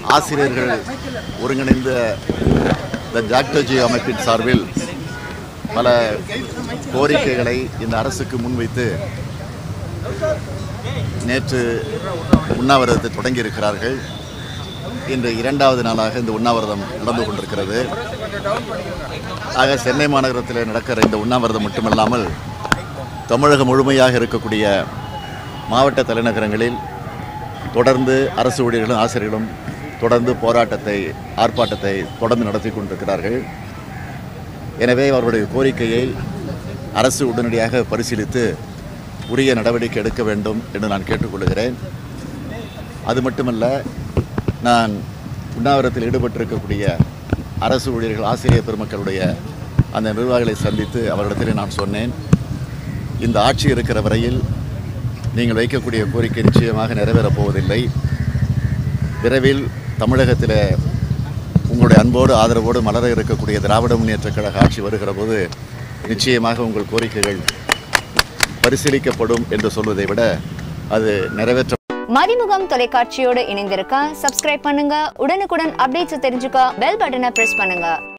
ஆசிரியர்கள் ஒருங்கிணைந்த த ஜாக்டோஜி அமைப்பின் சார்பில் பல கோரிக்கைகளை இந்த அரசுக்கு முன்வைத்து நேற்று உண்ணாவிரதத்தை தொடங்கியிருக்கிறார்கள் இன்று இரண்டாவது நாளாக இந்த உண்ணாவிரதம் நடந்து கொண்டிருக்கிறது ஆக சென்னை மாநகரத்தில் நடக்கிற இந்த உண்ணாவிரதம் மட்டுமல்லாமல் தமிழகம் முழுமையாக இருக்கக்கூடிய மாவட்ட தலைநகரங்களில் தொடர்ந்து அரசு ஊழியர்களும் ஆசிரியர்களும் தொடர்ந்து போராட்டத்தை ஆர்ப்பாட்டத்தை தொடர்ந்து நடத்தி கொண்டிருக்கிறார்கள் எனவே அவர்களுடைய கோரிக்கையை அரசு உடனடியாக பரிசீலித்து உரிய நடவடிக்கை எடுக்க வேண்டும் என்று நான் கேட்டுக்கொள்கிறேன் அது மட்டுமல்ல நான் உண்ணாவிரத்தில் ஈடுபட்டிருக்கக்கூடிய அரசு ஊழியர்கள் ஆசிரியர் பெருமக்களுடைய அந்த நிர்வாகிகளை சந்தித்து அவரிடத்தில் நான் சொன்னேன் இந்த ஆட்சி இருக்கிற வரையில் நீங்கள் வைக்கக்கூடிய கோரிக்கை நிச்சயமாக நிறைவேறப் போவதில்லை விரைவில் தமிழகத்தில் உங்களுடைய அன்போடு ஆதரவோடு மலர இருக்கக்கூடிய திராவிட முன்னேற்றக் கழக ஆட்சி வருகிற போது நிச்சயமாக உங்கள் கோரிக்கைகள் பரிசீலிக்கப்படும் என்று சொல்வதை விட அது நிறைவேற்ற மதிமுகம் தொலைக்காட்சியோடு இணைந்திருக்க சப்ஸ்கிரைப் பண்ணுங்க உடனுக்குடன் அப்டேட்ஸ் தெரிஞ்சுக்க பெல் பட்டனை பிரஸ் பண்ணுங்க